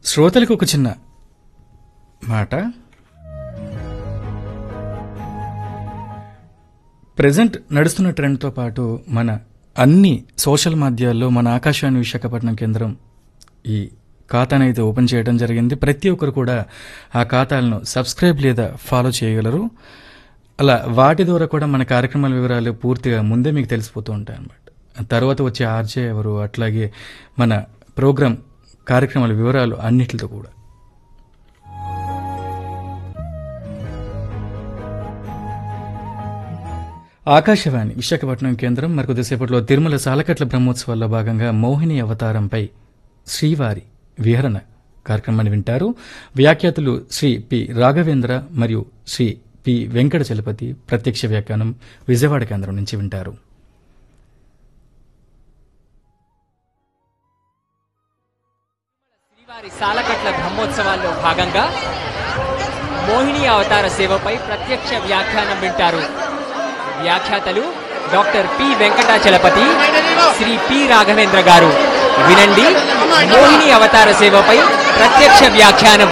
శ్రోతలకు ఒక చిన్న మాట ప్రజెంట్ నడుస్తున్న ట్రెండ్తో పాటు మన అన్ని సోషల్ మాధ్యాల్లో మన ఆకాశవాణి విశాఖపట్నం కేంద్రం ఈ ఖాతాను అయితే ఓపెన్ చేయడం జరిగింది ప్రతి ఒక్కరు కూడా ఆ ఖాతాలను సబ్స్క్రైబ్ లేదా ఫాలో చేయగలరు అలా వాటి ద్వారా కూడా మన కార్యక్రమాల వివరాలు పూర్తిగా ముందే మీకు తెలిసిపోతూ ఉంటాయి అన్నమాట తర్వాత వచ్చే ఆర్జే ఎవరు అట్లాగే మన ప్రోగ్రాం కార్యక్రమాల వివరాలు అన్నిటితో కూడా ఆకాశవాణి విశాఖపట్నం కేంద్రం మరి కొద్దిసేపట్లో తిరుమల సాలకట్ల బ్రహ్మోత్సవాల్లో భాగంగా మోహిని అవతారంపై శ్రీవారి విహరణ కార్యక్రమాన్ని వింటారు వ్యాఖ్యాతులు శ్రీ పి రాఘవేంద్ర మరియు శ్రీ పి వెంకట చలపతి ప్రత్యక్ష వ్యాఖ్యానం విజయవాడ కేంద్రం నుంచి వింటారు శ్రీవారి సాలకట్ల బ్రహ్మోత్సవాల్లో భాగంగా మోహిని అవతార సేవపై ప్రత్యక్ష వ్యాఖ్యానం వింటారు వ్యాఖ్యాతలు doctor P Venkatachalapathi Sri P Raghavendra garu వినండి మోహిని అవతార సేవపై ప్రత్యక్ష వ్యాఖ్యానం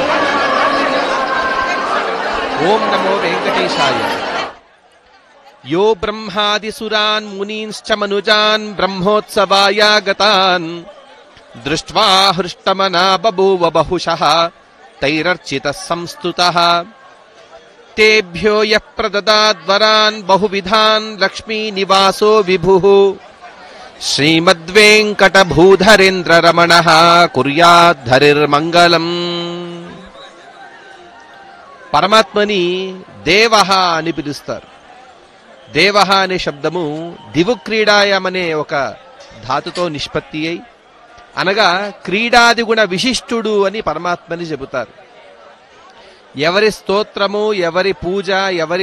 ఓం నమో వెంకటేశాయ యో బ్రహ్మాదిసురాన్ మునీంశ్చ మనుజాన్ బ్రహ్మోత్సవాయాగతాన్ దృష్ట్వా హృష్టమనా బభూవ బహుశః తైరర్చితः సంస్తుతः తేభ్యో యః ప్రదదాద్వరాన్ బహువిధాన్ లక్ష్మీనివాసో విభుః శ్రీమద్వేంకటభూధరేంద్రరమణः కుర్యాద్ధరిర్మంగళం పరమాత్మని దేవహ అని పిలుస్తారు దేవహ అనే శబ్దము దివు క్రీడాయం అనే ఒక ధాతుతో నిష్పత్తి అయి అనగా క్రీడాదిగుణ విశిష్టుడు అని పరమాత్మని చెబుతారు ఎవరి స్తోత్రము ఎవరి పూజ ఎవరి